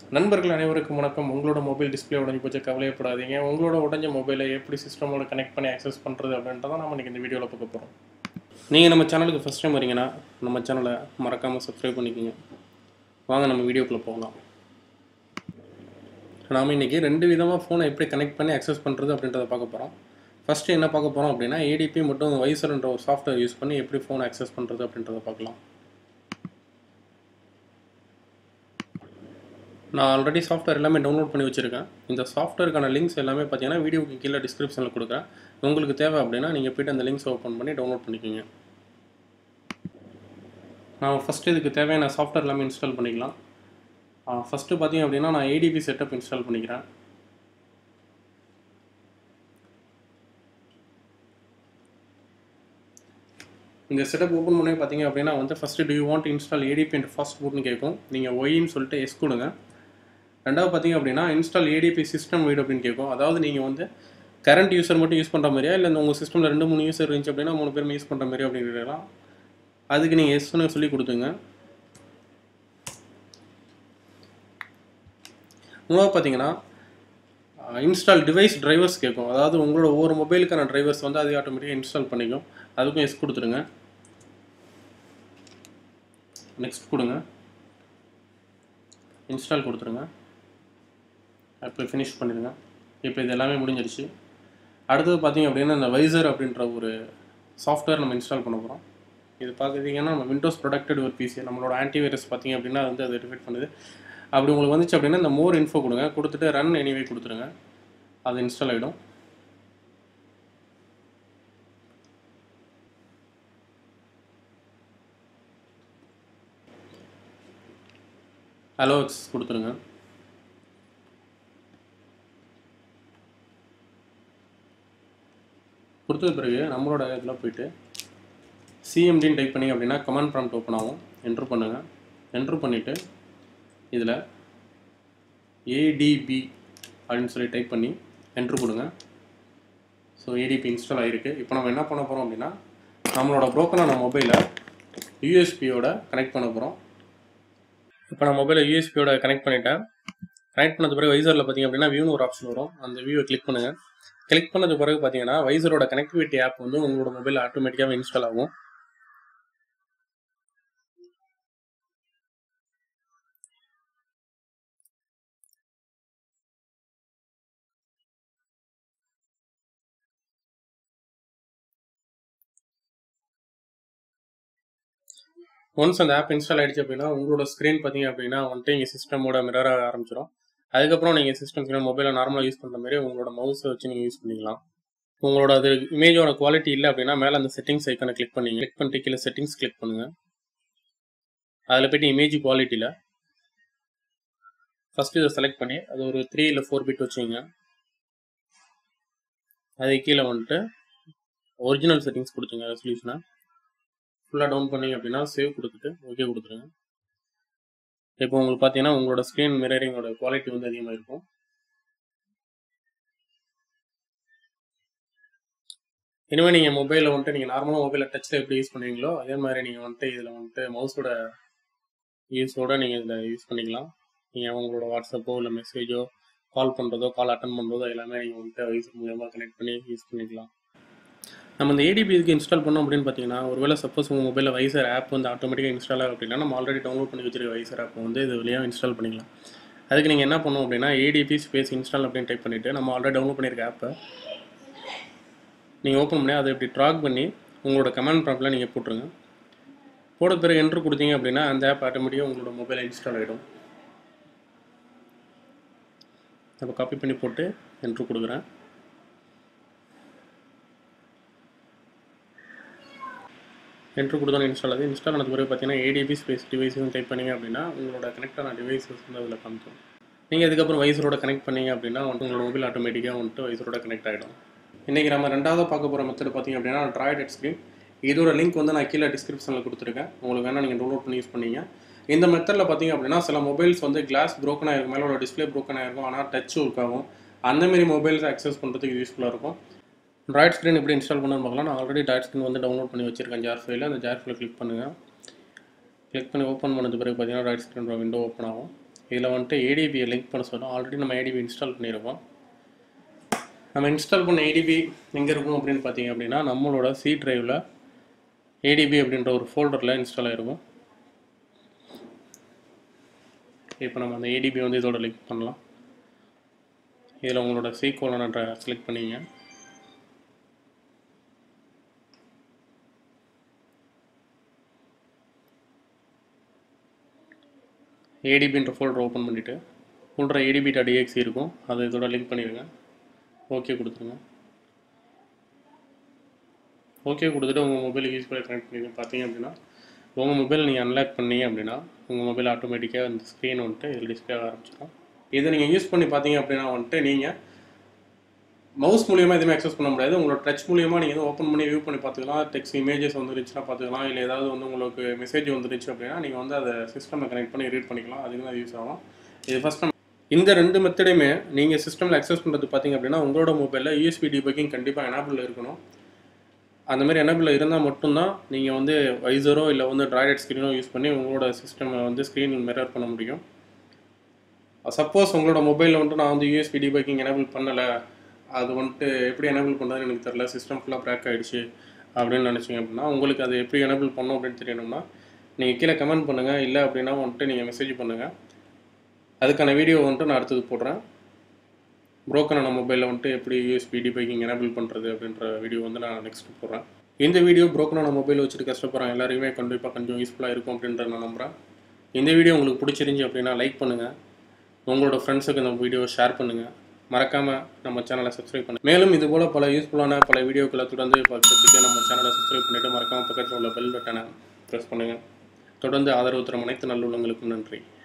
நண்பர்கள் அனைவருக்கும் வணக்கம் உங்களோட மொபைல் டிஸ்பிளே உடஞ்சி போச்சு கவலையப்படாதீங்க உங்களோட உடஞ்ச மொபைலை எப்படி சிஸ்டமோட கனெக்ட் பண்ணி ஆக்சஸ் பண்ணுறது அப்படின்றத நம்ம இன்றைக்கி இந்த வீடியோவில் பார்க்க போகிறோம் நீங்கள் நம்ம சேனலுக்கு ஃபஸ்ட் டைம் வரீங்கன்னா நம்ம சேனலை மறக்காமல் சப்ஸ்கிரைப் பண்ணிக்கோங்க வாங்க நம்ம வீடியோக்குள்ளே போகலாம் நாம் இன்றைக்கி ரெண்டு விதமாக ஃபோனை எப்படி கனெக்ட் பண்ணி ஆக்சஸ் பண்ணுறது அப்படின்றத பார்க்க போகிறோம் ஃபஸ்ட்டு என்ன பார்க்க போகிறோம் அப்படின்னா ஏடிபி மற்றும் வைசர்ன்ற ஒரு சாஃப்ட்வேர் யூஸ் பண்ணி எப்படி ஃபோன் ஆக்சஸ் பண்ணுறது அப்படின்றத பார்க்கலாம் நான் ஆல்ரெடி சாஃப்ட்வேர் எல்லாமே டவுன்லோட் பண்ணி வச்சுருக்கேன் இந்த சாஃப்ட்வேருக்கான லிங்க்ஸ் எல்லாமே பார்த்தீங்கன்னா வீடியோக்கு கீழே டிஸ்கிரிப்ஷனில் கொடுக்குறேன் உங்களுக்கு தேவை அப்படின்னா நீங்கள் போய்ட்டு அந்த லிங்க்ஸ் ஓப்பன் பண்ணி டவுன்லோட் பண்ணிக்கோங்க நான் ஃபஸ்ட்டு இதுக்கு தேவையான சாஃப்ட்வேர் எல்லாமே இன்ஸ்டால் பண்ணிக்கலாம் ஃபஸ்ட்டு பார்த்தீங்க அப்படின்னா நான் ஏடிபி செட்டப் இன்ஸ்டால் பண்ணிக்கிறேன் இந்த செட்டப் ஓப்பன் பண்ணி பார்த்தீங்க அப்படின்னா வந்து first do you want to install ADB and fast பூட்னு கேட்கும் நீங்கள் ஒயின்னு சொல்லிட்டு எஸ் கொடுங்க ரெண்டாவது பார்த்தீங்க அப்படின்னா இன்ஸ்டால் ஏடிபி சிஸ்டம் வைட் அப்படின்னு கேட்கும் அதாவது நீங்கள் வந்து கரண்ட் யூசர் மட்டும் யூஸ் பண்ணுற மாதிரியா இல்லை உங்கள் சிஸ்டமில் ரெண்டு மூணு யூசர் இருந்துச்சு அப்படின்னா மூணு பேருமே யூஸ் பண்ணுற மாதிரி அப்படிங்கிறதெல்லாம் அதுக்கு நீங்கள் எஸ்ன்னு சொல்லி கொடுத்துங்க மூணாவது பார்த்தீங்கன்னா இன்ஸ்டால் டிவைஸ் டிரைவர்ஸ் கேட்கும் அதாவது உங்களோட ஒவ்வொரு மொபைலுக்கான டிரைவர்ஸ் வந்து அது ஆட்டோமேட்டிக்காக இன்ஸ்டால் பண்ணிக்கும் அதுக்கும் எஸ் கொடுத்துருங்க நெக்ஸ்ட் கொடுங்க இன்ஸ்டால் கொடுத்துருங்க இப்போ ஃபினிஷ் பண்ணிடுங்க இப்போ இது எல்லாமே முடிஞ்சிருச்சு அடுத்தது பார்த்தீங்க அப்படின்னா இந்த வைசர் அப்படின்ற ஒரு சாஃப்ட்வேர் நம்ம இன்ஸ்டால் பண்ண போகிறோம் இது பார்க்குறீங்கன்னா நம்ம விண்டோஸ் ப்ரொடக்டட் ஒரு பிசி நம்மளோட ஆன்டிவைரஸ் பார்த்தீங்க அப்படின்னா அது வந்து அது ரிஃபைட் பண்ணுது அப்படி உங்களுக்கு வந்துச்சு அப்படின்னா இந்த மோர் இன்ஃபோ கொடுங்க கொடுத்துட்டு ரன் எனிவே கொடுத்துருங்க அது இன்ஸ்டால் ஆகிடும் அலோக்ஸ் கொடுத்துருங்க கொடுத்தது பிறகு நம்மளோட இதில் போயிட்டு சிஎம்டின்னு டைப் பண்ணி அப்படின்னா கமாண்ட் ப்ராம்ப்ட் ஓப்பன் ஆகும் என்ட்ரு பண்ணுங்கள் என்ட்ரு பண்ணிவிட்டு இதில் ஏடிபி அப்படின்னு சொல்லி டைப் பண்ணி என்ட்ரு கொடுங்க ஸோ ஏடிபி இன்ஸ்டால் ஆகிருக்கு இப்போ நம்ம என்ன பண்ண போகிறோம் அப்படின்னா நம்மளோட ப்ரோக்கனான மொபைலை யூஎஸ்பியோட கனெக்ட் பண்ண போகிறோம் இப்போ நான் மொபைலை யூஎஸ்பியோட கனெக்ட் பண்ணிட்டேன் கனெக்ட் பண்ணது பிறகு வைசரில் பார்த்தீங்க அப்படின்னா வியூன்னு ஒரு ஆப்ஷன் வரும் அந்த வியூவை கிளிக் பண்ணுங்கள் கிளிக் பண்ணது பிறகு பார்த்தீங்கன்னா வைசரோட கனெக்டிவிட்டி ஆப் வந்து உங்களோட மொபைல் ஆட்டோமேட்டிக்காக இன்ஸ்டால் ஆகும் ஒன்ஸ் அந்த ஆப் இன்ஸ்டால் ஆயிடுச்சு அப்படின்னா உங்களோட ஸ்க்ரீன் பார்த்தீங்க அப்படின்னா வந்துட்டு இங்கே சிஸ்டமோட மிரர் ஆக ஆரம்பிச்சிடும் அதுக்கப்புறம் நீங்கள் சிஸ்டம் ஸ்க்ரீன் மொபைலை நார்மலாக யூஸ் பண்ணுற மாதிரி உங்களோட மவுஸை வச்சு நீங்கள் யூஸ் பண்ணிக்கலாம் உங்களோட அது இமேஜோட குவாலிட்டி இல்லை அப்படின்னா மேலே அந்த செட்டிங்ஸ் ஐக்கானை கிளிக் பண்ணி கிளிக் பண்ணிட்டு கீழே செட்டிங்ஸ் கிளிக் பண்ணுங்க அதில் போயிட்டு இமேஜ் குவாலிட்டியில் ஃபஸ்ட்டு இதை செலக்ட் பண்ணி அது ஒரு த்ரீ இல்லை ஃபோர் பிட் வச்சுங்க அது கீழே வந்துட்டு ஒரிஜினல் செட்டிங்ஸ் கொடுத்துங்க ரெசல்யூஷனை ஃபுல்லாக டவுன் பண்ணீங்க அப்படின்னா சேவ் கொடுத்துட்டு ஓகே கொடுத்துருங்க இப்போ உங்களுக்கு பார்த்தீங்கன்னா உங்களோட ஸ்க்ரீன் மிரரிங்கோட குவாலிட்டி வந்து அதிகமாக இருக்கும் இனிமேல் நீங்கள் மொபைலில் வந்துட்டு நீங்கள் நார்மலாக மொபைலில் டச்சில் எப்படி யூஸ் பண்ணுவீங்களோ அதே மாதிரி நீங்கள் வந்துட்டு இதில் வந்துட்டு மவுஸோட யூஸோட நீங்கள் இதில் யூஸ் பண்ணிக்கலாம் நீங்கள் உங்களோட வாட்ஸ்அப்போ இல்லை மெசேஜோ கால் பண்ணுறதோ கால் அட்டன் பண்ணுறதோ எல்லாமே நீங்கள் வந்துட்டு வைஸ் மூலியமாக கனெக்ட் பண்ணி யூஸ் பண்ணிக்கலாம் நம்ம இந்த ஏடிபி இதுக்கு இன்ஸ்டால் பண்ணோம் அப்படின்னு பார்த்தீங்கன்னா ஒருவேளை சப்போஸ் உங்கள் மொபைலில் வைசர் ஆப் வந்து ஆட்டோமேட்டிக்காக இன்ஸ்டால் ஆகும் அப்படின்னா நம்ம ஆல்ரெடி டவுன்லோட் பண்ணி வச்சிருக்க வைசர் ஆப் வந்து இது வழியாக இன்ஸ்டால் பண்ணிக்கலாம் அதுக்கு நீங்கள் என்ன பண்ணணும் அப்படின்னா ஏடிபி ஸ்பேஸ் இன்ஸ்டால் அப்படின்னு டைப் பண்ணிவிட்டு நம்ம ஆல்ரெடி டவுன்லோட் பண்ணியிருக்க ஆப்பை நீங்கள் ஓப்பன் பண்ணி அதை இப்படி ட்ராக் பண்ணி உங்களோட கமெண்ட் ப்ராப்ளம் நீங்கள் போட்டுருங்க போட பிறகு என்ட்ரு கொடுத்தீங்க அப்படின்னா அந்த ஆப் ஆட்டோமேட்டிக்காக உங்களோட மொபைலில் இன்ஸ்டால் ஆகிடும் இப்போ காப்பி பண்ணி போட்டு என்ட்ரு கொடுக்குறேன் என்ட்ரு கொடுத்தோன்னு இன்ஸ்டால் ஆகுது இன்ஸ்டால் ஆனது பிறகு பார்த்தீங்கன்னா ஏடிபி ஸ்பேஸ் டிவைஸும் டைப் பண்ணிங்க அப்படின்னா உங்களோட கனெக்டான டிவைஸஸ் வந்து அதில் காமிக்கும் நீங்கள் அதுக்கப்புறம் வைசரோட கனெக்ட் பண்ணீங்க அப்படின்னா வந்து உங்களோட மொபைல் ஆட்டோமேட்டிக்காக வந்துட்டு வைசரோட கனெக்ட் ஆகிடும் இன்றைக்கி நம்ம ரெண்டாவது பார்க்க போகிற மெத்தட் பார்த்தீங்க அப்படின்னா ட்ராய்ட் ஹெட் ஸ்க்ரீன் இதோட லிங்க் வந்து நான் கீழே டிஸ்கிரிப்ஷனில் கொடுத்துருக்கேன் உங்களுக்கு வேணால் நீங்கள் டவுன்லோட் பண்ணி யூஸ் பண்ணீங்க இந்த மெத்தடில் பார்த்தீங்க அப்படின்னா சில மொபைல்ஸ் வந்து கிளாஸ் ப்ரோக்கன் ஆகிருக்கும் மேலோட டிஸ்பிளே ப்ரோக்கன் ஆகிருக்கும் ஆனால் டச் ஒர்க் ஆகும் அந்தமாரி மொபைல்ஸ் அக்சஸ் பண்ணுறதுக்கு யூஸ்ஃபுல்லாக இருக்கும் ட்ராய்ட் ஸ்க்ரீன் எப்படி இன்ஸ்டால் பண்ணணும்னு பார்க்கலாம் நான் ஆல்ரெடி ட்ராய்ட் ஸ்க்ரீன் வந்து டவுன்லோட் பண்ணி வச்சிருக்கேன் ஜார் ஃபைலில் அந்த ஜார் ஃபைலை கிளிக் பண்ணுங்கள் கிளிக் பண்ணி ஓப்பன் பண்ணது பிறகு பார்த்தீங்கன்னா ரைட் ஸ்க்ரீன் விண்டோ ஓப்பன் ஆகும் இதில் வந்துட்டு ஏடிபியை லிங்க் பண்ண சொல்லும் ஆல்ரெடி நம்ம ஏடிபி இன்ஸ்டால் பண்ணியிருக்கோம் நம்ம இன்ஸ்டால் பண்ண ஏடிபி எங்கே இருக்கும் அப்படின்னு பார்த்தீங்க அப்படின்னா நம்மளோட சி டிரைவில் ஏடிபி அப்படின்ற ஒரு ஃபோல்டரில் இன்ஸ்டால் ஆகிருக்கும் இப்போ நம்ம அந்த ஏடிபி வந்து இதோட லிங்க் பண்ணலாம் இதில் உங்களோட சி கோலன்ற செலக்ட் பண்ணிங்க ஏடிபின்ற ஃபோல்டர் ஓப்பன் பண்ணிவிட்டு ஃபோல்டர் ஏடிபி டாட் டிஎக்ஸி இருக்கும் அதை இதோட லிங்க் பண்ணிடுங்க ஓகே கொடுத்துருங்க ஓகே கொடுத்துட்டு உங்கள் மொபைலுக்கு யூஸ் பண்ணி கனெக்ட் பண்ணி பார்த்தீங்க அப்படின்னா உங்கள் மொபைல் நீங்கள் அன்லாக் பண்ணீங்க அப்படின்னா உங்கள் மொபைல் ஆட்டோமேட்டிக்காக அந்த ஸ்க்ரீன் வந்துட்டு இதில் டிஸ்பிளே ஆக ஆரம்பிச்சிடும் இதை நீங்கள் யூஸ் பண்ணி பார்த்தீங்க அப்படின்னா வந்துட்டு நீங்கள் மவுஸ் மூலியமாக எதுவுமே அக்சஸ் பண்ண முடியாது உங்களோட டச் மூலியமாக நீங்கள் எதுவும் ஓப்பன் பண்ணி வியூ பண்ணி பார்த்துக்கலாம் டெக்ஸ்ட் இமேஜஸ் வந்துருச்சுன்னா பார்த்துக்கலாம் இல்லை ஏதாவது வந்து உங்களுக்கு மெசேஜ் வந்துருச்சு அப்படின்னா நீங்கள் வந்து அதை சிஸ்டமில் கனெக்ட் பண்ணி ரீட் பண்ணிக்கலாம் அதுக்கு தான் யூஸ் ஆகும் இது ஃபஸ்ட் டைம் இந்த ரெண்டு மெத்தடையுமே நீங்கள் சிஸ்டமில் அக்சஸ் பண்ணுறது பார்த்தீங்க அப்படின்னா உங்களோட மொபைலில் யூஎஸ்பி டிபக்கிங் கண்டிப்பாக எனபிள் இருக்கணும் அந்த மாதிரி எனபிள் இருந்தால் மட்டும்தான் நீங்கள் வந்து வைசரோ இல்லை வந்து ட்ராய்டட் ஸ்க்ரீனோ யூஸ் பண்ணி உங்களோட சிஸ்டமை வந்து ஸ்க்ரீன் மிரர் பண்ண முடியும் சப்போஸ் உங்களோட மொபைலில் வந்துட்டு நான் வந்து யூஎஸ்பி டிபக்கிங் எனபிள் பண்ணலை அது வந்துட்டு எப்படி எனபிள் பண்ணுறதுன்னு எனக்கு தெரில சிஸ்டம் ஃபுல்லாக ப்ராக் ஆகிடுச்சு அப்படின்னு நினச்சிங்க அப்படின்னா உங்களுக்கு அது எப்படி எனபிள் பண்ணும் அப்படின்னு தெரியணும்னா நீங்கள் கீழே கமெண்ட் பண்ணுங்கள் இல்லை அப்படின்னா வந்துட்டு நீங்கள் மெசேஜ் பண்ணுங்கள் அதுக்கான வீடியோ வந்துட்டு நான் அடுத்தது போடுறேன் ப்ரோக்கனான மொபைலில் வந்துட்டு எப்படி யூஎஸ்பி டிபைக்கிங் எனபிள் பண்ணுறது அப்படின்ற வீடியோ வந்து நான் நெக்ஸ்ட் போடுறேன் இந்த வீடியோ ப்ரோக்கனான மொபைல் வச்சுட்டு கஷ்டப்படுறேன் எல்லாருமே கண்டிப்பாக கொஞ்சம் யூஸ்ஃபுல்லாக இருக்கும் அப்படின்றத நான் நம்புகிறேன் இந்த வீடியோ உங்களுக்கு பிடிச்சிருந்துச்சி அப்படின்னா லைக் பண்ணுங்கள் உங்களோட ஃப்ரெண்ட்ஸுக்கு இந்த வீடியோ ஷேர் பண்ணுங்கள் மறக்காமல் நம்ம சேனலை சப்ஸ்கிரைப் பண்ணுங்கள் மேலும் இது போல் பல யூஸ்ஃபுல்லான பல வீடியோக்களை தொடர்ந்து பார்க்கறதுக்கு நம்ம சேனலை சப்ஸ்கிரைப் பண்ணிவிட்டு மறக்காமல் பக்கத்தில் உள்ள பெல் பட்டனை ப்ரெஸ் பண்ணுங்கள் தொடர்ந்து ஆதரவு தரும் அனைத்து நல்லுள்ளங்களுக்கும் நன்றி